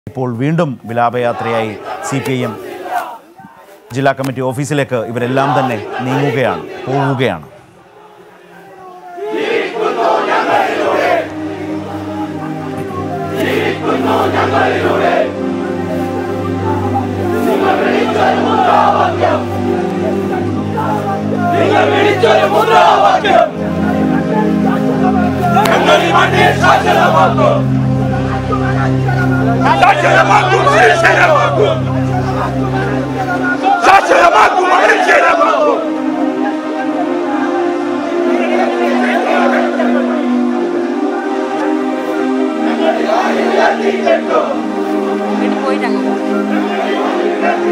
ഇപ്പോൾ വീണ്ടും വിലാപയാത്രയായി സി പി ഐ എം ജില്ലാ കമ്മിറ്റി ഓഫീസിലേക്ക് ഇവരെല്ലാം തന്നെ നീങ്ങുകയാണ് പോവുകയാണ് നിങ്ങൾ വിളിച്ചൊരു മുദ്രാവാക്യം ഞങ്ങൾ ഈ മണ്ണിൽ സാക്ഷരമാക്കും സാക്ഷരമാക്കും മനുഷ്യരമാക്കും സാക്ഷരമാക്കും മനുഷ്യരമാക്കും വീട്ടിൽ പോയിട്ട് അങ്ങ് പോകും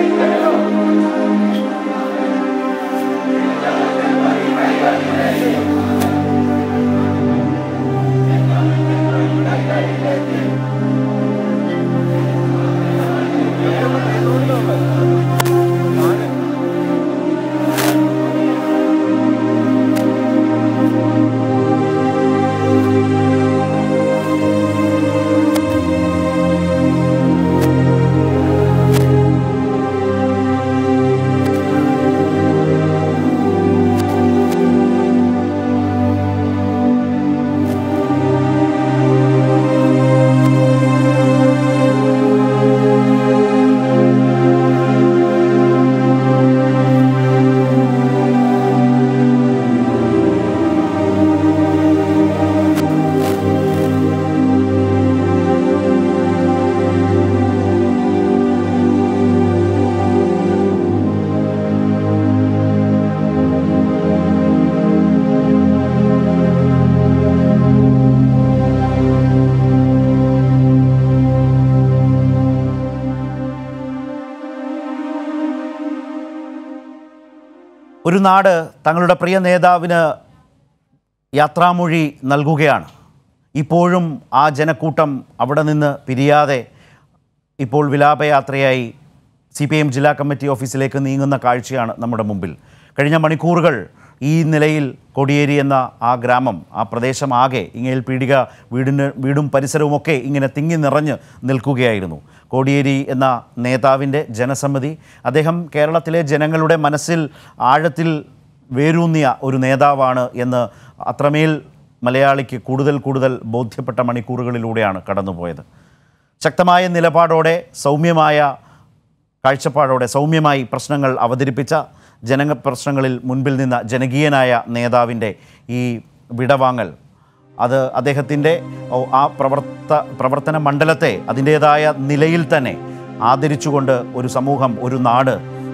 ഒരു നാട് തങ്ങളുടെ പ്രിയ നേതാവിന് യാത്രാമൊഴി നൽകുകയാണ് ഇപ്പോഴും ആ ജനക്കൂട്ടം അവിടെ നിന്ന് പിരിയാതെ ഇപ്പോൾ വിലാപയാത്രയായി സി പി എം ജില്ലാ കമ്മിറ്റി ഓഫീസിലേക്ക് നീങ്ങുന്ന കാഴ്ചയാണ് നമ്മുടെ മുമ്പിൽ കഴിഞ്ഞ മണിക്കൂറുകൾ ഈ നിലയിൽ കൊടിയേരി എന്ന ആ ഗ്രാമം ആ പ്രദേശം ആകെ ഇങ്ങയിൽ പീടിക വീടിന് വീടും പരിസരവുമൊക്കെ ഇങ്ങനെ തിങ്ങി നിറഞ്ഞ് നിൽക്കുകയായിരുന്നു കോടിയേരി എന്ന നേതാവിൻ്റെ ജനസമ്മതി അദ്ദേഹം കേരളത്തിലെ ജനങ്ങളുടെ മനസ്സിൽ ആഴത്തിൽ വേരൂന്നിയ ഒരു നേതാവാണ് എന്ന് അത്രമേൽ മലയാളിക്ക് കൂടുതൽ കൂടുതൽ ബോധ്യപ്പെട്ട മണിക്കൂറുകളിലൂടെയാണ് കടന്നുപോയത് ശക്തമായ നിലപാടോടെ സൗമ്യമായ കാഴ്ചപ്പാടോടെ സൗമ്യമായി പ്രശ്നങ്ങൾ അവതരിപ്പിച്ച ജന പ്രശ്നങ്ങളിൽ മുൻപിൽ നിന്ന ജനകീയനായ നേതാവിൻ്റെ ഈ വിടവാങ്ങൽ അത് അദ്ദേഹത്തിൻ്റെ ഓ, ആ പ്രവർത്ത പ്രവർത്തന മണ്ഡലത്തെ അതിൻ്റേതായ നിലയിൽ തന്നെ ആദരിച്ചുകൊണ്ട് ഒരു സമൂഹം ഒരു നാട്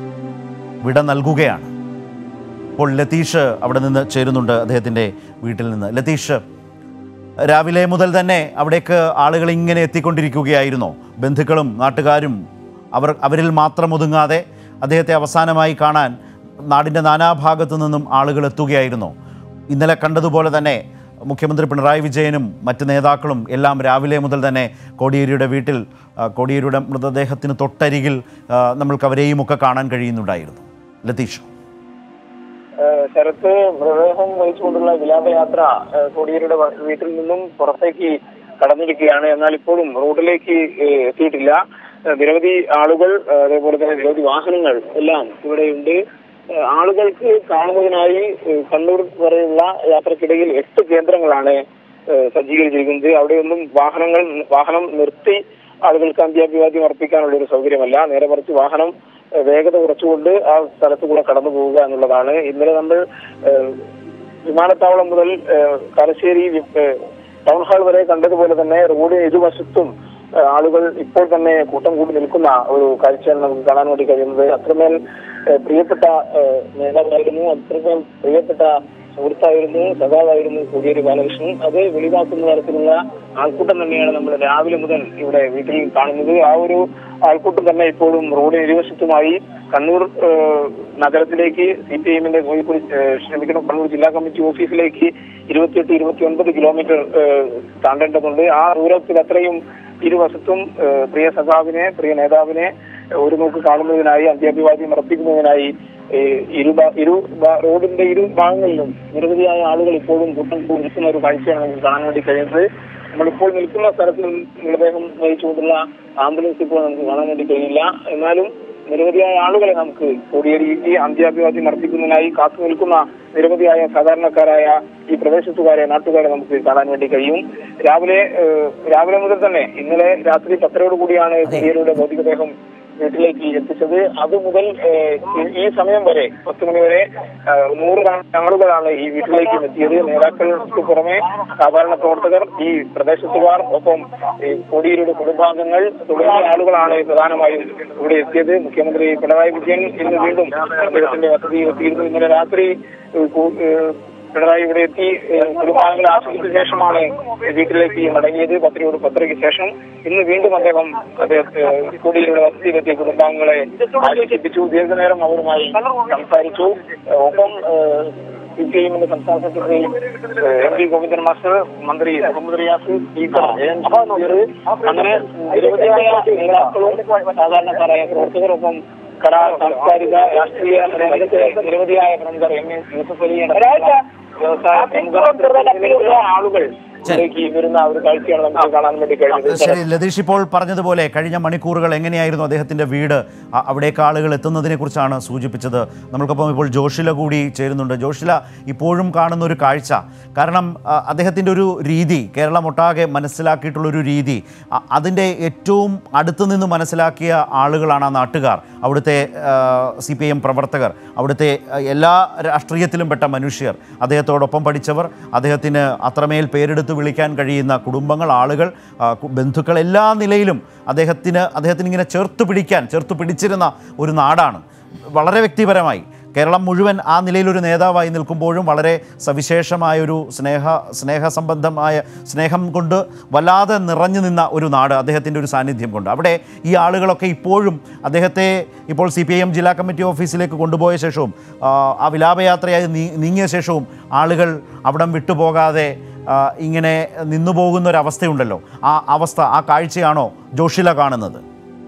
വിട നൽകുകയാണ് ഇപ്പോൾ ലതീഷ് അവിടെ നിന്ന് ചേരുന്നുണ്ട് അദ്ദേഹത്തിൻ്റെ വീട്ടിൽ നിന്ന് ലതീഷ് രാവിലെ മുതൽ തന്നെ അവിടേക്ക് ആളുകൾ ഇങ്ങനെ എത്തിക്കൊണ്ടിരിക്കുകയായിരുന്നോ ബന്ധുക്കളും നാട്ടുകാരും അവർ അവരിൽ മാത്രം ഒതുങ്ങാതെ അദ്ദേഹത്തെ അവസാനമായി കാണാൻ നാടിൻ്റെ നാനാഭാഗത്തു നിന്നും ആളുകൾ എത്തുകയായിരുന്നോ ഇന്നലെ കണ്ടതുപോലെ തന്നെ മുഖ്യമന്ത്രി പിണറായി വിജയനും മറ്റ് നേതാക്കളും എല്ലാം രാവിലെ മുതൽ തന്നെ കോടിയേരിയുടെ വീട്ടിൽ ആ, കോടിയേരിയുടെ മൃതദേഹത്തിന് തൊട്ടരികിൽ ആ, നമ്മൾക്ക് അവരെയും ഒക്കെ കാണാൻ കഴിയുന്നുണ്ടായിരുന്നു ലതീഷ് ഏഹ് ശരത്ത് മൃതദേഹം വഹിച്ചുകൊണ്ടുള്ള വിലാപയാത്ര ഏഹ് കോടിയേരിയുടെ വ- വീട്ടിൽ നിന്നും പുറത്തേക്ക് കടന്നിരിക്കുകയാണ് എന്നാൽ ഇപ്പോഴും റോഡിലേക്ക് ഏഹ് എത്തിയിട്ടില്ല ഏഹ് നിരവധി ആളുകൾ ഏഹ് അതേപോലെ തന്നെ നിരവധി വാഹനങ്ങൾ എല്ലാം ഇവിടെയുണ്ട് ഏഹ് ആളുകൾക്ക് കാണുന്നതിനായി ഏഹ് കണ്ണൂർ വരെയുള്ള യാത്രക്കിടയിൽ എട്ട് കേന്ദ്രങ്ങളാണ് ഏഹ് സജ്ജീകരിച്ചിരിക്കുന്നത് അവിടെയൊന്നും വാഹനങ്ങൾ വാഹനം നിർത്തി ആളുകൾക്ക് അന്ത്യാഭിവാദ്യം അർപ്പിക്കാനുള്ള ഒരു സൗകര്യമല്ല നേരെ മറിച്ച് വാഹനം ഏഹ് വേഗത കുറച്ചുകൊണ്ട് ആ സ്ഥലത്ത് കൂടെ കടന്നു പോവുക എന്നുള്ളതാണ് ഇന്നലെ നമ്മൾ ഏഹ് വിമാനത്താവളം മുതൽ ഏഹ് കാരശ്ശേരി വി- ഏഹ് ടൗൺ ഹാൾ വരെ കണ്ടതുപോലെ തന്നെ റോഡ് ഇരുവശത്തും ഏഹ് ആളുകൾ ഇപ്പോൾ തന്നെ കൂട്ടം കൂടി നിൽക്കുന്ന ഒരു കാഴ്ചയാണ് നമുക്ക് കാണാൻ വേണ്ടി കഴിയുന്നത് അത്രമേൽ ഏഹ് പ്രിയപ്പെട്ട ഏഹ് നേതാവായിരുന്നു അത്രമേൽ പ്രിയപ്പെട്ട സുഹൃത്തായിരുന്നു സഖാവായിരുന്നു കോടിയേരി ബാലകൃഷ്ണൻ അത് വെളിവാക്കുന്ന തരത്തിലുള്ള ആൾക്കൂട്ടം തന്നെയാണ് നമ്മൾ രാവിലെ മുതൽ ഇവിടെ വീട്ടിൽ കാണുന്നത് ആ ഒരു ആൾക്കൂട്ടം തന്നെ ഇപ്പോഴും റോഡിന് ഇരുവശത്തുമായി കണ്ണൂർ ഏഹ്, നഗരത്തിലേക്ക് സി പി എമ്മിന്റെ കോഴിക്കോട് ഏഹ്, ക്ഷമിക്കണം കണ്ണൂർ ജില്ലാ കമ്മിറ്റി ഓഫീസിലേക്ക് ഇരുപത്തിയെട്ട് ഇരുപത്തി ഒൻപത് കിലോമീറ്റർ ഏഹ്, താണ്ടേണ്ടതുണ്ട് ആ ദൂരത്തിൽ അത്രയും ഇരുവശത്തും ഏഹ്, പ്രിയ സഖാവിനെ പ്രിയ നേതാവിനെ ഒരു നോക്ക് കാണുന്നതിനായി അന്ത്യാഭിവാദ്യം അർപ്പിക്കുന്നതിനായി ഏഹ്, ഇരു ഭാ- ഇരു ഭാ- റോഡിന്റെ ഇരു ഭാഗങ്ങളിലും നിരവധിയായ ആളുകൾ ഇപ്പോഴും കൂട്ടം കൂടി നിൽക്കുന്ന ഒരു കാഴ്ചയാണ് നമുക്ക് കാണാൻ വേണ്ടി കഴിയുന്നത് നമ്മളിപ്പോൾ നിൽക്കുന്ന സ്ഥലത്ത് നിന്ന് മൃതദേഹം വഹിച്ചുകൊണ്ടുള്ള ആംബുലൻസ് ഇപ്പോൾ നമുക്ക് കാണാൻ വേണ്ടി കഴിയില്ല എന്നാലും നിരവധിയായ ആളുകളെ നമുക്ക് കോടിയേരിക്ക് അന്ത്യാഭിവാദ്യം അർപ്പിക്കുന്നതിനായി കാത്തു നിൽക്കുന്ന നിരവധിയായ സാധാരണക്കാരായ ഈ പ്രദേശത്തുകാരെ നാട്ടുകാരെ നമുക്ക് കാണാൻ വേണ്ടി കഴിയും രാവിലെ ഏഹ്, രാവിലെ മുതൽ തന്നെ ഇന്നലെ രാത്രി പത്തരയോട് കൂടിയാണ് കോടിയേരിയുടെ ഭൗതികദേഹം വീട്ടിലേക്ക് എത്തിച്ചത് അതുമുതൽ ഏഹ്, ഈ- ഈ സമയം വരെ പത്ത് മണി വരെ ഏഹ്, നൂറുകണക്കിന് ആളുകളാണ് ഈ വീട്ടിലേക്ക് എത്തിയത് നേതാക്കൾക്ക് പുറമെ സാധാരണ പ്രവർത്തകർ ഈ പ്രദേശത്തുകാർ ഒപ്പം ഈ കോടിയേരിയുടെ കുടുംബാംഗങ്ങൾ തുടങ്ങിയ ആളുകളാണ് പ്രധാനമായും ഇവിടെ എത്തിയത് മുഖ്യമന്ത്രി പിണറായി വിജയൻ ഇന്ന് വീണ്ടും അദ്ദേഹത്തിന്റെ വസതിയിൽ എത്തിയിരുന്നു ഇന്നലെ രാത്രി ഏഹ്, കു- ഏഹ്, പിണറായി ഇവിടെ എത്തി ഏഹ്, കുടുംബാംഗങ്ങളെ ആശ്രയിച്ച ശേഷമാണ് വീട്ടിലേക്ക് മടങ്ങിയത് പത്തരയോട് പത്തരയ്ക്ക് ശേഷം ഇന്ന് വീണ്ടും അദ്ദേഹം അദ്ദേഹത്തെ കോടിയേരിയുടെ വസതിയിലെത്തിയ കുടുംബാംഗങ്ങളെ ആശ്വസിപ്പിച്ചു ദീർഘനേരം അവരുമായി സംസാരിച്ചു ഏഹ്, ഒപ്പം സി പി ഐഎമ്മിന്റെ സംസ്ഥാന സെക്രട്ടറി ഏഹ്, എം പി ഗോവിന്ദൻ മാസ്റ്റർ മന്ത്രി Muhammad Riyas speaker A N Shamseer അങ്ങനെ നിരവധിയായ നേതാക്കളും സാധാരണക്കാരായ പ്രവർത്തകരൊപ്പം കലാ സാംസ്കാരിക രാഷ്ട്രീയ രംഗത്തെ നിരവധിയായ പ്രമുഖർ എം എ യൂസഫ് അലി അടക്കമുള്ള വ്യവസായ പ്രമുഖർ ആളുകൾ ഇതിലേക്ക് വരുന്ന ഒരു കാഴ്ചയാണ് നമുക്ക് കാണാൻ വേണ്ടി കഴിഞ്ഞത് ശരി ലതീഷ് ഇപ്പോൾ പറഞ്ഞതുപോലെ കഴിഞ്ഞ മണിക്കൂറുകൾ എങ്ങനെയായിരുന്നു അദ്ദേഹത്തിൻ്റെ വീട് അ- അവിടേക്ക് ആളുകൾ എത്തുന്നതിനെ കുറിച്ചാണ് സൂചിപ്പിച്ചത് നമ്മൾക്കൊപ്പം ഇപ്പോൾ ജോഷില കൂടി ചേരുന്നുണ്ട് ജോഷില ഇപ്പോഴും കാണുന്ന ഒരു കാഴ്ച കാരണം അ, അദ്ദേഹത്തിൻ്റെ ഒരു രീതി കേരളം ഒട്ടാകെ മനസ്സിലാക്കിയിട്ടുള്ളൊരു രീതി അ- അതിൻ്റെ ഏറ്റവും അടുത്ത് നിന്ന് മനസ്സിലാക്കിയ ആളുകളാണ് ആ നാട്ടുകാർ അവിടുത്തെ സി പി എം പ്രവർത്തകർ അവിടുത്തെ അ, എല്ലാ രാഷ്ട്രീയത്തിലും പെട്ട മനുഷ്യർ അദ്ദേഹത്തോടൊപ്പം പഠിച്ചവർ അദ്ദേഹത്തിന് അത്രമേൽ പേരെടുത്ത് വിളിക്കാൻ കഴിയുന്ന കുടുംബങ്ങൾ ആളുകൾ ആ, കു- ബന്ധുക്കൾ എല്ലാ നിലയിലും അദ്ദേഹത്തിന് അദ്ദേഹത്തിന് ഇങ്ങനെ ചേർത്ത് പിടിക്കാൻ ചേർത്ത് പിടിച്ചിരുന്ന ഒരു നാടാണ് വളരെ വ്യക്തിപരമായി കേരളം മുഴുവൻ ആ നിലയിലൊരു നേതാവായി നിൽക്കുമ്പോഴും വളരെ സവിശേഷമായൊരു സ്നേഹ സ്നേഹസംബന്ധമായ സ്നേഹം കൊണ്ട് വല്ലാതെ നിറഞ്ഞു നിന്ന ഒരു നാട് അദ്ദേഹത്തിൻ്റെ ഒരു സാന്നിധ്യം കൊണ്ട് അവിടെ ഈ ആളുകളൊക്കെ ഇപ്പോഴും അദ്ദേഹത്തെ ഇപ്പോൾ സി പി ഐ എം ജില്ലാ കമ്മിറ്റി ഓഫീസിലേക്ക് കൊണ്ടുപോയ ശേഷവും ആ, ആ വിലാപയാത്രയായി നീ നീങ്ങിയ ശേഷവും ആളുകൾ അവിടം വിട്ടുപോകാതെ ആ, ഇങ്ങനെ നിന്നു പോകുന്ന ഒരു അവസ്ഥയുണ്ടല്ലോ ആ അവസ്ഥ ആ കാഴ്ചയാണോ ജോഷില കാണുന്നത്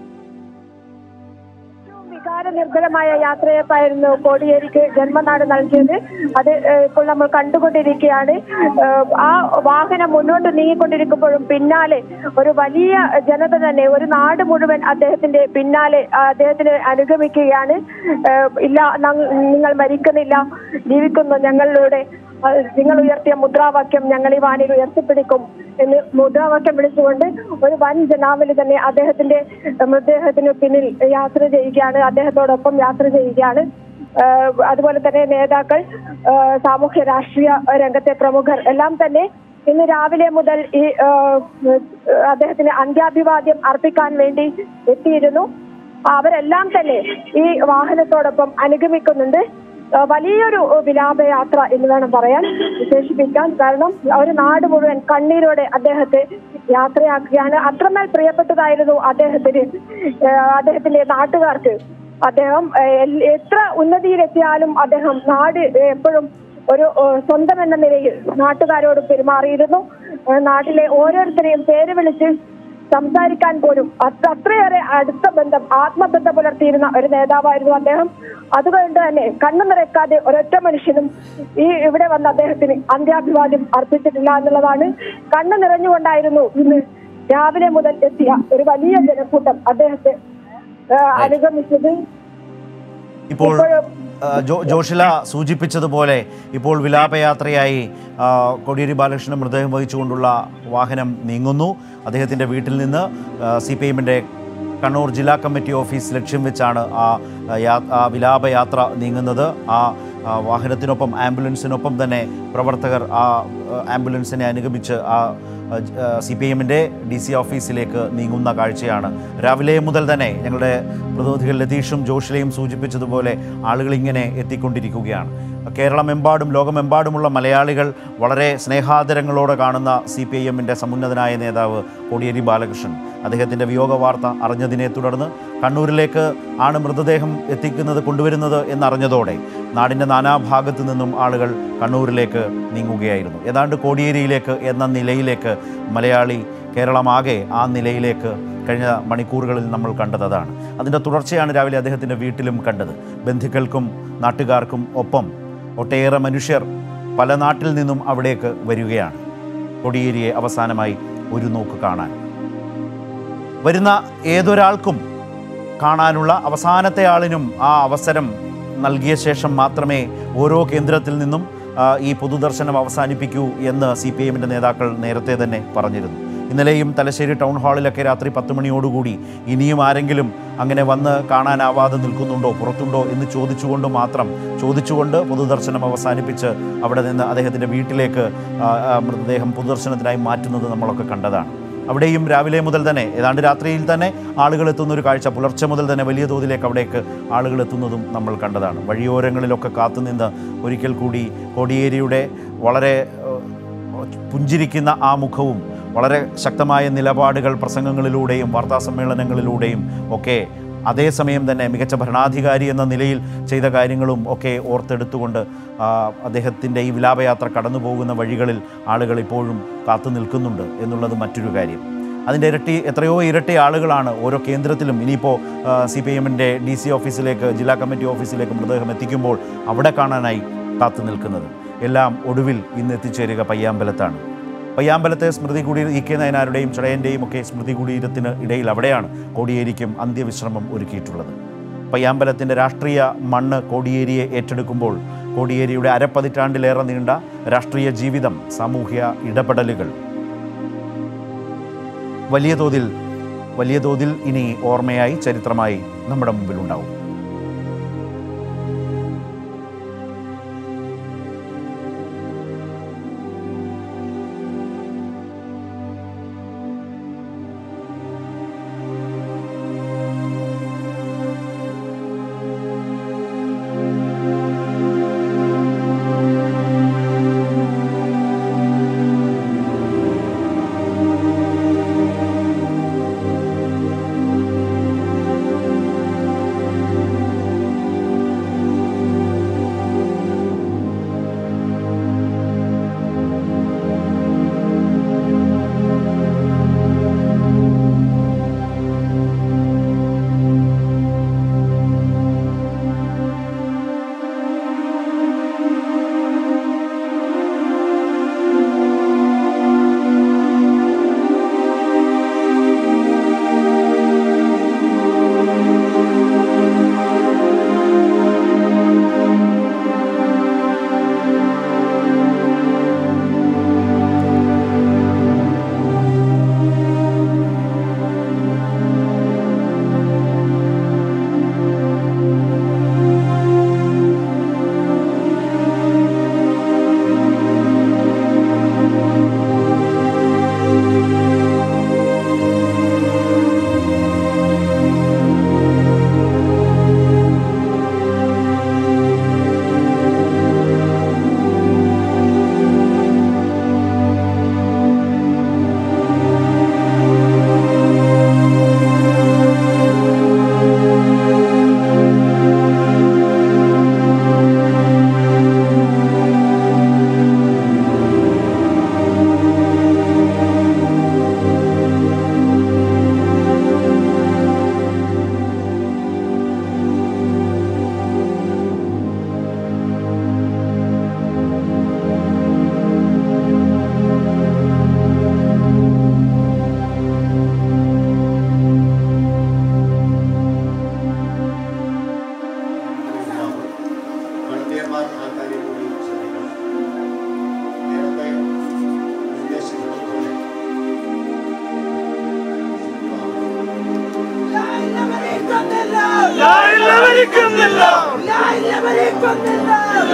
ഏറ്റവും വികാരനിർഭരമായ യാത്രയപ്പായിരുന്നു കോടിയേരിക്ക് ജന്മനാട് നൽകിയത് അത് ഏഹ്, ഇപ്പോൾ നമ്മൾ കണ്ടുകൊണ്ടിരിക്കുകയാണ് ഏഹ്, ആ വാഹനം മുന്നോട്ട് നീങ്ങിക്കൊണ്ടിരിക്കുമ്പോഴും പിന്നാലെ ഒരു വലിയ ജനത തന്നെ ഒരു നാട് മുഴുവൻ അദ്ദേഹത്തിന്റെ പിന്നാലെ ആ, അദ്ദേഹത്തിന് അനുഗമിക്കുകയാണ് ഏഹ്, ഇല്ല നങ്- നിങ്ങൾ മരിക്കുന്നില്ല ജീവിക്കുന്നു ഞങ്ങളിലൂടെ അത് നിങ്ങൾ ഉയർത്തിയ മുദ്രാവാക്യം ഞങ്ങൾ ഈ വാനിൽ ഉയർത്തിപ്പിടിക്കും എന്ന് മുദ്രാവാക്യം വിളിച്ചുകൊണ്ട് ഒരു വൻ ജനാവലി തന്നെ അദ്ദേഹത്തിന്റെ മൃതദേഹത്തിന് പിന്നിൽ യാത്ര ചെയ്യുകയാണ് അദ്ദേഹത്തോടൊപ്പം യാത്ര ചെയ്യുകയാണ് ഏഹ് അതുപോലെ തന്നെ നേതാക്കൾ ഏഹ് സാമൂഹ്യ രാഷ്ട്രീയ രംഗത്തെ പ്രമുഖർ എല്ലാം തന്നെ ഇന്ന് രാവിലെ മുതൽ ഈ ഏഹ് അദ്ദേഹത്തിന് അന്ത്യാഭിവാദ്യം അർപ്പിക്കാൻ വേണ്ടി എത്തിയിരുന്നു അവരെല്ലാം തന്നെ ഈ വാഹനത്തോടൊപ്പം അനുഗമിക്കുന്നുണ്ട് ഏഹ് വലിയൊരു വിലാപയാത്ര എന്ന് വേണം പറയാൻ വിശേഷിപ്പിക്കാൻ കാരണം ഒരു നാട് മുഴുവൻ കണ്ണീരോടെ അദ്ദേഹത്തെ യാത്രയാക്കുകയാണ് അത്രമേൽ പ്രിയപ്പെട്ടതായിരുന്നു അദ്ദേഹത്തിന് ഏഹ് അദ്ദേഹത്തിന്റെ നാട്ടുകാർക്ക് അദ്ദേഹം ഏഹ് എൽ- എത്ര ഉന്നതിയിലെത്തിയാലും അദ്ദേഹം നാട് എപ്പോഴും ഒരു ഏഹ് സ്വന്തം എന്ന നിലയിൽ നാട്ടുകാരോട് പെരുമാറിയിരുന്നു ഏഹ് നാട്ടിലെ ഓരോരുത്തരെയും പേര് വിളിച്ച് സംസാരിക്കാൻ പോലും അത്ര അത്രയേറെ അടുത്ത ബന്ധം ആത്മബന്ധം പുലർത്തിയിരുന്ന ഒരു നേതാവായിരുന്നു അദ്ദേഹം അതുകൊണ്ട് തന്നെ കണ്ണു നിറയ്ക്കാതെ ഒരൊറ്റ മനുഷ്യനും ഈ ഇവിടെ വന്ന അദ്ദേഹത്തിന് അന്ത്യാഭിവാദ്യം അർപ്പിച്ചിട്ടില്ല എന്നുള്ളതാണ് കണ്ണു നിറഞ്ഞുകൊണ്ടായിരുന്നു ഇന്ന് രാവിലെ മുതൽ എത്തിയ ഒരു വലിയ ജനക്കൂട്ടം അദ്ദേഹത്തെ ആ, അനുഗമിച്ചത് ഇപ്പോൾ ഇപ്പോഴും ആ, ജോ ജോഷില സൂചിപ്പിച്ചതുപോലെ ഇപ്പോൾ വിലാപയാത്രയായി ആ, കോടിയേരി ബാലകൃഷ്ണൻ മൃതദേഹം വഹിച്ചുകൊണ്ടുള്ള വാഹനം നീങ്ങുന്നു അദ്ദേഹത്തിൻ്റെ വീട്ടിൽ നിന്ന് സി പി എമ്മിൻ്റെ കണ്ണൂർ ജില്ലാ കമ്മിറ്റി ഓഫീസ് ലക്ഷ്യം വെച്ചാണ് ആ ആ, യാ- ആ വിലാപയാത്ര നീങ്ങുന്നത് ആ ആ, വാഹനത്തിനൊപ്പം ആംബുലൻസിനൊപ്പം തന്നെ പ്രവർത്തകർ ആ ആ, ആംബുലൻസിനെ അനുഗമിച്ച് ആ സി പി എമ്മിൻ്റെ ഡി സി ഓഫീസിലേക്ക് നീങ്ങുന്ന കാഴ്ചയാണ് രാവിലെ മുതൽ തന്നെ ഞങ്ങളുടെ പ്രതിനിധികൾ ലതീഷും ജോഷിലയും സൂചിപ്പിച്ചതുപോലെ ആളുകൾ ഇങ്ങനെ എത്തിക്കൊണ്ടിരിക്കുകയാണ് കേരളമെമ്പാടും ലോകമെമ്പാടുമുള്ള മലയാളികൾ വളരെ സ്നേഹാദരങ്ങളോടെ കാണുന്ന സി പി ഐ എമ്മിൻ്റെ സമുന്നതനായ നേതാവ് കോടിയേരി ബാലകൃഷ്ണൻ അദ്ദേഹത്തിൻ്റെ വിയോഗ വാർത്ത അറിഞ്ഞതിനെ തുടർന്ന് കണ്ണൂരിലേക്ക് ആണ് മൃതദേഹം എത്തിക്കുന്നത് കൊണ്ടുവരുന്നത് എന്നറിഞ്ഞതോടെ നാടിൻ്റെ നാനാഭാഗത്തു നിന്നും ആളുകൾ കണ്ണൂരിലേക്ക് നീങ്ങുകയായിരുന്നു ഏതാണ്ട് കോടിയേരിയിലേക്ക് എന്ന നിലയിലേക്ക് മലയാളി കേരളമാകെ ആ നിലയിലേക്ക് കഴിഞ്ഞ മണിക്കൂറുകളിൽ നമ്മൾ കണ്ടത് അതാണ് അതിൻ്റെ തുടർച്ചയാണ് രാവിലെ അദ്ദേഹത്തിൻ്റെ വീട്ടിലും കണ്ടത് ബന്ധുക്കൾക്കും നാട്ടുകാർക്കും ഒപ്പം ഒട്ടേറെ മനുഷ്യർ പല നാട്ടിൽ നിന്നും അവിടേക്ക് വരികയാണ് കോടിയേരിയെ അവസാനമായി ഒരു നോക്ക് കാണാൻ വരുന്ന ഏതൊരാൾക്കും കാണാനുള്ള അവസാനത്തെ ആളിനും ആ അവസരം നൽകിയ ശേഷം മാത്രമേ ഓരോ കേന്ദ്രത്തിൽ നിന്നും ആ, ഈ പൊതുദർശനം അവസാനിപ്പിക്കൂ എന്ന് സി പി എമ്മിൻ്റെ നേതാക്കൾ നേരത്തെ തന്നെ പറഞ്ഞിരുന്നു ഇന്നലെയും തലശ്ശേരി ടൗൺ ഹാളിലൊക്കെ രാത്രി പത്ത് മണിയോടുകൂടി ഇനിയും ആരെങ്കിലും അങ്ങനെ വന്ന് കാണാനാവാതെ നിൽക്കുന്നുണ്ടോ പുറത്തുണ്ടോ എന്ന് ചോദിച്ചുകൊണ്ട് മാത്രം ചോദിച്ചുകൊണ്ട് പൊതുദർശനം അവസാനിപ്പിച്ച് അവിടെ നിന്ന് അദ്ദേഹത്തിൻ്റെ വീട്ടിലേക്ക് ആ, ആ, മൃതദേഹം പൊതുദർശനത്തിനായി മാറ്റുന്നത് നമ്മളൊക്കെ കണ്ടതാണ് അവിടെയും രാവിലെ മുതൽ തന്നെ ഏതാണ്ട് രാത്രിയിൽ തന്നെ ആളുകൾ എത്തുന്ന ഒരു കാഴ്ച പുലർച്ചെ മുതൽ തന്നെ വലിയ തോതിലേക്ക് അവിടേക്ക് ആളുകൾ എത്തുന്നതും നമ്മൾ കണ്ടതാണ് വഴിയോരങ്ങളിലൊക്കെ കാത്തുനിന്ന് ഒരിക്കൽ കൂടി കോടിയേരിയുടെ വളരെ ഏഹ്, പുഞ്ചിരിക്കുന്ന ആ മുഖവും വളരെ ശക്തമായ നിലപാടുകൾ പ്രസംഗങ്ങളിലൂടെയും വാർത്താ സമ്മേളനങ്ങളിലൂടെയും ഒക്കെ അതേസമയം തന്നെ മികച്ച ഭരണാധികാരി എന്ന നിലയിൽ ചെയ്ത കാര്യങ്ങളും ഒക്കെ ഓർത്തെടുത്തുകൊണ്ട് ആ, അദ്ദേഹത്തിൻ്റെ ഈ വിലാപയാത്ര കടന്നു പോകുന്ന വഴികളിൽ ആളുകൾ ഇപ്പോഴും കാത്തു നിൽക്കുന്നുണ്ട് എന്നുള്ളത് മറ്റൊരു കാര്യം അതിൻ്റെ ഇരട്ടി എത്രയോ ഇരട്ടി ആളുകളാണ് ഓരോ കേന്ദ്രത്തിലും ഇനിയിപ്പോൾ സി പി എമ്മിൻ്റെ ഡി സി ഓഫീസിലേക്ക് ജില്ലാ കമ്മിറ്റി ഓഫീസിലേക്ക് മൃതദേഹം എത്തിക്കുമ്പോൾ അവിടെ കാണാനായി കാത്തു നിൽക്കുന്നത് എല്ലാം ഒടുവിൽ ഇന്ന് എത്തിച്ചേരുക പയ്യാമ്പലത്താണ് പയ്യാമ്പലത്തെ സ്മൃതി കുടീര ഇ കെ നയനാരുടെയും ചടയൻ്റെയും ഒക്കെ സ്മൃതി കുടീരത്തിന് ഇടയിൽ അവിടെയാണ് കോടിയേരിക്കും അന്ത്യവിശ്രമം ഒരുക്കിയിട്ടുള്ളത് പയ്യാമ്പലത്തിൻ്റെ രാഷ്ട്രീയ മണ്ണ് കോടിയേരിയെ ഏറ്റെടുക്കുമ്പോൾ കോടിയേരിയുടെ അരപ്പതിറ്റാണ്ടിലേറെ നീണ്ട രാഷ്ട്രീയ ജീവിതം സാമൂഹ്യ ഇടപെടലുകൾ വലിയ തോതിൽ വലിയ തോതിൽ ഇനി ഓർമ്മയായി ചരിത്രമായി നമ്മുടെ മുമ്പിലുണ്ടാവും വളണ്ടിയർമാർ ആ കാര്യം കൂടി ശ്രദ്ധിക്കണം നേരത്തെ നിർദ്ദേശിച്ചതുപോലെ ലായില്ല മരിക്കുന്നില്ല ലായില്ല മരിക്കുന്നില്ല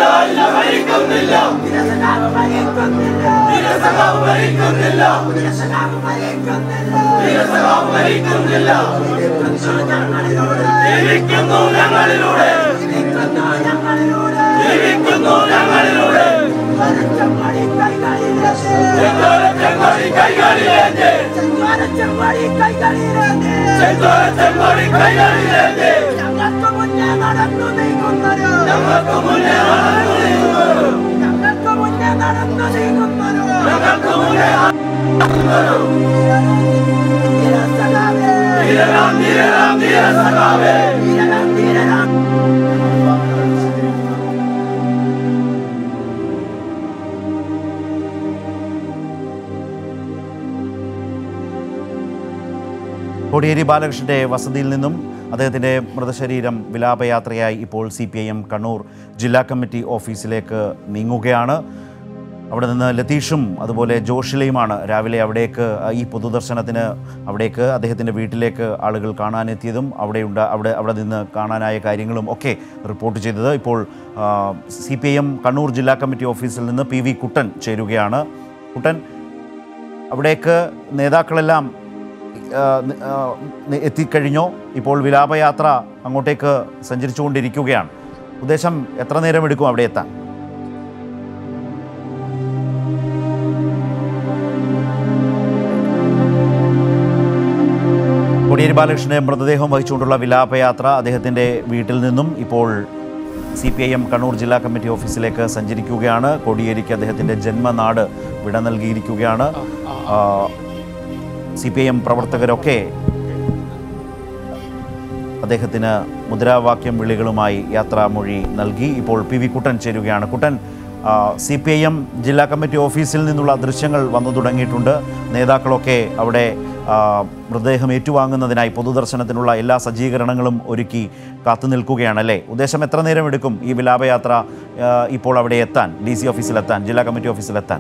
വിരസകാവ് മരിക്കുന്നില്ല വിരസകാവ് മരിക്കുന്നില്ല ജീവിക്കുന്നു ഞങ്ങളിലൂടെ ജീവിക്കുന്നു ഞങ്ങളിലൂടെ ചെങ്കോര ചെങ്കോടി കൈകളിലേന്ത് ചെങ്കോര ചെങ്കോടി കൈകളിലേന്ത് ഞങ്ങൾക്ക് മുന്നേ നടന്നു നീങ്ങുന്നൊരു ഞങ്ങൾക്ക് മുന്നേ നടന്നു നീങ്ങുന്നൊരു ഞങ്ങൾക്ക് മുന്നേ നടന്നു നീങ്ങുന്നൊരു ഞങ്ങൾക്ക് മുന്നേ ധീരസഖാവേ, ധീരരാം ധീരരാം ധീരസഖാവേ ധീരരാം, ധീരരാം. വാക്കുകൾ വിശദീകരിക്കണം കോടിയേരി ബാലകൃഷ്ണൻ്റെ വസതിയിൽ നിന്നും അദ്ദേഹത്തിൻ്റെ മൃതശരീരം വിലാപയാത്രയായി ഇപ്പോൾ C P I M Kannur ജില്ലാ കമ്മിറ്റി ഓഫീസിലേക്ക് നീങ്ങുകയാണ് അവിടെ നിന്ന് ലതീഷും അതുപോലെ ജോഷിലയുമാണ് രാവിലെ അവിടേക്ക് ഈ പൊതുദർശനത്തിന് അവിടേക്ക് അദ്ദേഹത്തിൻ്റെ വീട്ടിലേക്ക് ആളുകൾ കാണാനെത്തിയതും അവിടെ ഉണ്ട് അവിടെ അവിടെ നിന്ന് കാണാനായ കാര്യങ്ങളും ഒക്കെ റിപ്പോർട്ട് ചെയ്തത് ഇപ്പോൾ C P I M Kannur ജില്ലാ കമ്മിറ്റി ഓഫീസിൽ നിന്ന് പി വി കുട്ടൻ ചേരുകയാണ് കുട്ടൻ അവിടേക്ക് നേതാക്കളെല്ലാം ആ, ആ, എത്തിക്കഴിഞ്ഞോ ഇപ്പോൾ വിലാപയാത്ര അങ്ങോട്ടേക്ക് സഞ്ചരിച്ചുകൊണ്ടിരിക്കുകയാണ് ഉദ്ദേശം എത്ര നേരം എടുക്കും അവിടെ എത്താൻ കോടിയേരി ബാലകൃഷ്ണന്റെ മൃതദേഹം വഹിച്ചുകൊണ്ടുള്ള വിലാപയാത്ര അദ്ദേഹത്തിൻ്റെ വീട്ടിൽ നിന്നും ഇപ്പോൾ C P I M Kannur ജില്ലാ കമ്മിറ്റി ഓഫീസിലേക്ക് സഞ്ചരിക്കുകയാണ് കോടിയേരിക്ക് അദ്ദേഹത്തിൻ്റെ ജന്മനാട് വിട നൽകിയിരിക്കുകയാണ് സി പി ഐ എം പ്രവർത്തകരൊക്കെ അദ്ദേഹത്തിന് മുദ്രാവാക്യം വിളികളുമായി യാത്രാമൊഴി നൽകി ഇപ്പോൾ പി വി കുട്ടൻ ചേരുകയാണ് Kuttan C P I M ജില്ലാ കമ്മിറ്റി ഓഫീസിൽ നിന്നുള്ള ദൃശ്യങ്ങൾ വന്നു തുടങ്ങിയിട്ടുണ്ട് നേതാക്കളൊക്കെ അവിടെ ആ, മൃതദേഹം ഏറ്റുവാങ്ങുന്നതിനായി പൊതുദർശനത്തിനുള്ള എല്ലാ സജ്ജീകരണങ്ങളും ഒരുക്കി കാത്തു നിൽക്കുകയാണല്ലേ ഉദ്ദേശം എത്ര നേരം എടുക്കും ഈ വിലാപയാത്ര ആ, ഇപ്പോൾ അവിടെ എത്താൻ ഡി സി ഓഫീസിലെത്താൻ ജില്ലാ കമ്മിറ്റി ഓഫീസിലെത്താൻ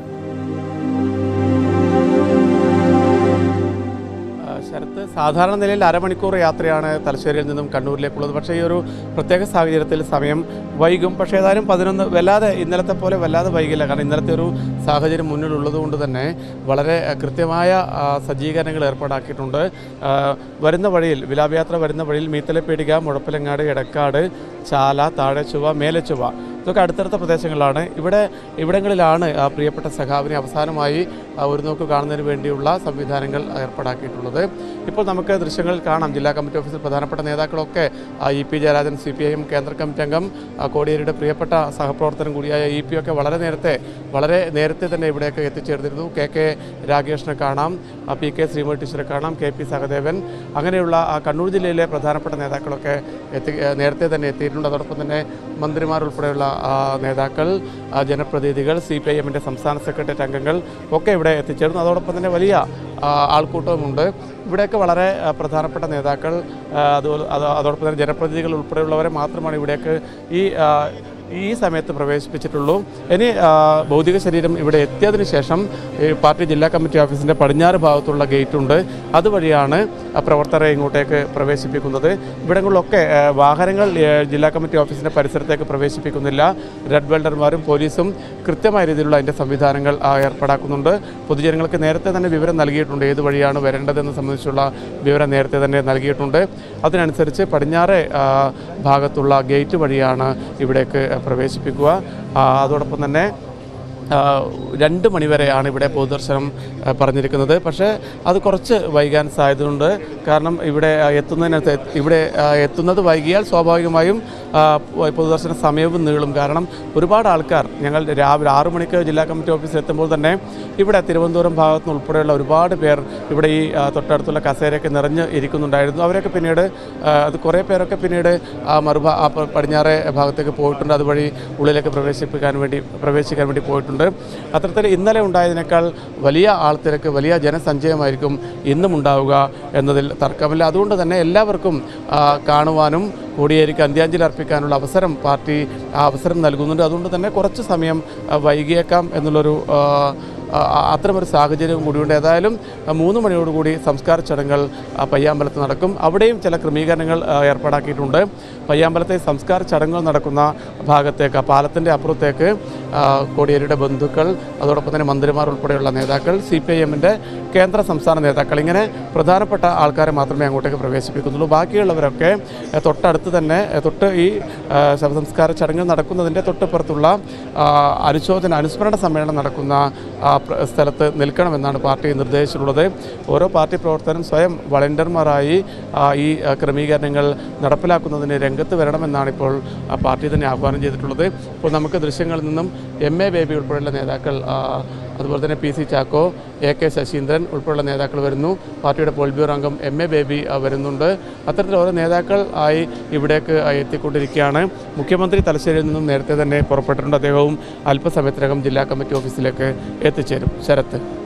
ആ, ശരത്ത് സാധാരണ നിലയിൽ അരമണിക്കൂർ യാത്രയാണ് തലശ്ശേരിയിൽ നിന്നും കണ്ണൂരിലേക്കുള്ളത് പക്ഷേ ഈ ഒരു പ്രത്യേക സാഹചര്യത്തിൽ സമയം വൈകും പക്ഷേ ഏതായാലും പതിനൊന്ന് വല്ലാതെ ഇന്നലത്തെ പോലെ വല്ലാതെ വൈകില്ല കാരണം ഇന്നലത്തെ ഒരു സാഹചര്യം മുന്നിലുള്ളത് കൊണ്ട് തന്നെ വളരെ ആ, കൃത്യമായ ആ, സജ്ജീകരണങ്ങൾ ഏർപ്പാടാക്കിയിട്ടുണ്ട് ആ, വരുന്ന വഴിയിൽ വിലാപയാത്ര വരുന്ന വഴിയിൽ മീത്തലപ്പീടിക മുഴപ്പിലങ്ങാട് എടക്കാട് ചാല താഴെ ചുവ മേലെ ചുവ ഇതൊക്കെ അടുത്തടുത്ത പ്രദേശങ്ങളാണ് ഇവിടെ ഇവിടങ്ങളിലാണ് ആ പ്രിയപ്പെട്ട സഖാവിനെ അവസാനമായി ആ, ഒരു നോക്ക് കാണുന്നതിന് വേണ്ടിയുള്ള സംവിധാനങ്ങൾ ഏർപ്പാടാക്കിയിട്ടുള്ളത് ഇപ്പോൾ നമുക്ക് ദൃശ്യങ്ങളിൽ കാണാം ജില്ലാ കമ്മിറ്റി ഓഫീസിൽ പ്രധാനപ്പെട്ട നേതാക്കളൊക്കെ ആ, E P Jayarajan C P I M കേന്ദ്ര കമ്മിറ്റി അംഗം ആ, കോടിയേരിയുടെ പ്രിയപ്പെട്ട സഹപ്രവർത്തകൻ കൂടിയായ ഇ പി ഒക്കെ വളരെ നേരത്തെ വളരെ നേരത്തെ തന്നെ ഇവിടേക്ക് എത്തിച്ചേർന്നിരുന്നു കെ കെ രാഗേഷിനെ കാണാം ആ, പി കെ ശ്രീമതി ടീച്ചറെ കാണാം കെ പി സഹദേവൻ അങ്ങനെയുള്ള ആ, കണ്ണൂർ ജില്ലയിലെ പ്രധാനപ്പെട്ട നേതാക്കളൊക്കെ എത്തി നേരത്തെ തന്നെ എത്തിയിട്ടുണ്ട് അതോടൊപ്പം തന്നെ മന്ത്രിമാർ ഉൾപ്പെടെയുള്ള ആ, നേതാക്കൾ ആ, ജനപ്രതിനിധികൾ സി പി ഐ എമ്മിൻ്റെ സംസ്ഥാന സെക്രട്ടേറിയറ്റ് അംഗങ്ങൾ ഒക്കെ ഇവിടെ എത്തിച്ചേർന്നു അതോടൊപ്പം തന്നെ വലിയ ആ, ആൾക്കൂട്ടവുമുണ്ട് ഇവിടെയൊക്കെ വളരെ ആ, പ്രധാനപ്പെട്ട നേതാക്കൾ ആ, അതുപോലെ അത് അതോടൊപ്പം തന്നെ ജനപ്രതിനിധികൾ ഉൾപ്പെടെയുള്ളവരെ മാത്രമാണ് ഇവിടേക്ക് ഈ ആ, ഈ സമയത്ത് പ്രവേശിപ്പിച്ചിട്ടുള്ളൂ ഇനി ആ, ഭൗതിക ശരീരം ഇവിടെ എത്തിയതിന് ശേഷം ഈ പാർട്ടി ജില്ലാ കമ്മിറ്റി ഓഫീസിൻ്റെ പടിഞ്ഞാറ് ഭാഗത്തുള്ള ഗേറ്റ് ഉണ്ട് അതുവഴിയാണ് ആ പ്രവർത്തകരെ ഇങ്ങോട്ടേക്ക് പ്രവേശിപ്പിക്കുന്നത് ഇവിടങ്ങളിലൊക്കെ ആ, വാഹനങ്ങൾ ആ, ജില്ലാ കമ്മിറ്റി ഓഫീസിൻ്റെ പരിസരത്തേക്ക് പ്രവേശിപ്പിക്കുന്നില്ല റെഡ് വെൽഡർമാരും പോലീസും കൃത്യമായ രീതിയിലുള്ള അതിൻ്റെ സംവിധാനങ്ങൾ ആ, ഏർപ്പാടാക്കുന്നുണ്ട് പൊതുജനങ്ങൾക്ക് നേരത്തെ തന്നെ വിവരം നൽകിയിട്ടുണ്ട് ഏത് വഴിയാണ് വരേണ്ടതെന്ന് സംബന്ധിച്ചുള്ള വിവരം നേരത്തെ തന്നെ നൽകിയിട്ടുണ്ട് അതിനനുസരിച്ച് പടിഞ്ഞാറ് ആ, ഭാഗത്തുള്ള ഗേറ്റ് വഴിയാണ് ഇവിടേക്ക് പ്രവേശിപ്പിക്കുക ആ, അതോടൊപ്പം തന്നെ ആ, രണ്ട് മണിവരെയാണ് ഇവിടെ പൊതുദർശനം ആ, പറഞ്ഞിരിക്കുന്നത് പക്ഷേ അത് കുറച്ച് വൈകാൻ സാധ്യതയുണ്ട് കാരണം ഇവിടെ ആ, എത്തുന്നതിനകത്ത് ഇവിടെ ആ, എത്തുന്നത് വൈകിയാൽ സ്വാഭാവികമായും ആ, പൊതുദർശന സമയവും നീളും കാരണം ഒരുപാട് ആൾക്കാർ ഞങ്ങൾ രാവിലെ ആറു മണിക്ക് ജില്ലാ കമ്മിറ്റി ഓഫീസിൽ എത്തുമ്പോൾ തന്നെ ഇവിടെ തിരുവനന്തപുരം ഭാഗത്ത് നിന്ന് ഉൾപ്പെടെയുള്ള ഒരുപാട് പേർ ഇവിടെ ഈ ആ, തൊട്ടടുത്തുള്ള കസേരയൊക്കെ നിറഞ്ഞ് ഇരിക്കുന്നുണ്ടായിരുന്നു അവരൊക്കെ പിന്നീട് ആ, അത് കുറേ പേരൊക്കെ പിന്നീട് ആ മറുഭാ ആ പ- പടിഞ്ഞാറേ ഭാഗത്തേക്ക് പോയിട്ടുണ്ട് അതുവഴി ഉള്ളിലേക്ക് പ്രവേശിപ്പിക്കാൻ വേണ്ടി പ്രവേശിക്കാൻ വേണ്ടി പോയിട്ടുണ്ട് അത്തരത്തിൽ ഇന്നലെ ഉണ്ടായതിനേക്കാൾ വലിയ ആൾത്തിരക്ക് വലിയ ജനസഞ്ചയമായിരിക്കും ഇന്നും ഉണ്ടാവുക എന്നതിൽ തർക്കമില്ല അതുകൊണ്ട് തന്നെ എല്ലാവർക്കും ആ, കാണുവാനും കോടിയേരിക്ക് അന്ത്യാഞ്ജലി അർപ്പിക്കാനുള്ള അവസരം പാർട്ടി ആ അവസരം നൽകുന്നുണ്ട് അതുകൊണ്ട് തന്നെ കുറച്ച് സമയം ആ, വൈകിയേക്കാം എന്നുള്ളൊരു ആ, ആ, അത്തരമൊരു സാഹചര്യവും കൂടിയുണ്ട് ഏതായാലും ആ, മൂന്ന് മണിയോടുകൂടി സംസ്കാര ചടങ്ങുകൾ ആ, പയ്യാമ്പലത്ത് നടക്കും അവിടെയും ചില ക്രമീകരണങ്ങൾ ആ, ഏർപ്പാടാക്കിയിട്ടുണ്ട് പയ്യാമ്പലത്തെ സംസ്കാര ചടങ്ങുകൾ നടക്കുന്ന ഭാഗത്തേക്ക് ആ പാലത്തിൻ്റെ അപ്പുറത്തേക്ക് ആ, കോടിയേരിയുടെ ബന്ധുക്കൾ അതോടൊപ്പം തന്നെ മന്ത്രിമാർ ഉൾപ്പെടെയുള്ള നേതാക്കൾ സി പി ഐ എമ്മിൻ്റെ കേന്ദ്ര സംസ്ഥാന നേതാക്കൾ ഇങ്ങനെ പ്രധാനപ്പെട്ട ആൾക്കാരെ മാത്രമേ അങ്ങോട്ടേക്ക് പ്രവേശിപ്പിക്കുന്നുള്ളൂ ബാക്കിയുള്ളവരൊക്കെ ആ, തൊട്ടടുത്ത് തന്നെ ആ, തൊട്ട് ഈ ആ, ശവസംസ്കാര ചടങ്ങ് നടക്കുന്നതിൻ്റെ തൊട്ടിപ്പുറത്തുള്ള ആ, അനുശോചന അനുസ്മരണ സമ്മേളനം നടക്കുന്ന ആ, പ്ര- സ്ഥലത്ത് നിൽക്കണമെന്നാണ് പാർട്ടി നിർദ്ദേശിച്ചിട്ടുള്ളത് ഓരോ പാർട്ടി പ്രവർത്തകരും സ്വയം വളണ്ടിയർമാരായി ആ, ഈ ആ, ക്രമീകരണങ്ങൾ നടപ്പിലാക്കുന്നതിന് രംഗത്ത് വരണമെന്നാണ് ഇപ്പോൾ ആ, പാർട്ടി തന്നെ ആഹ്വാനം ചെയ്തിട്ടുള്ളത് ഇപ്പോൾ നമുക്ക് ദൃശ്യങ്ങളിൽ നിന്നും എം എ ബേബി ഉൾപ്പെടെയുള്ള നേതാക്കൾ ആ, അതുപോലെ തന്നെ P C Chacko A K Saseendran ഉൾപ്പെടെയുള്ള നേതാക്കൾ വരുന്നു പാർട്ടിയുടെ പോൾ ബ്യൂറോ അംഗം എം എ ബേബി ആ, വരുന്നുണ്ട് അത്തരത്തിൽ ഓരോ നേതാക്കൾ ആയി ഇവിടേക്ക് ആ, എത്തിക്കൊണ്ടിരിക്കുകയാണ് മുഖ്യമന്ത്രി തലശ്ശേരിയിൽ നിന്നും നേരത്തെ തന്നെ പുറപ്പെട്ടിട്ടുണ്ട് അദ്ദേഹവും അല്പസമയത്തിനകം ജില്ലാ കമ്മിറ്റി ഓഫീസിലേക്ക് എത്തിച്ചേരും ശരത്ത്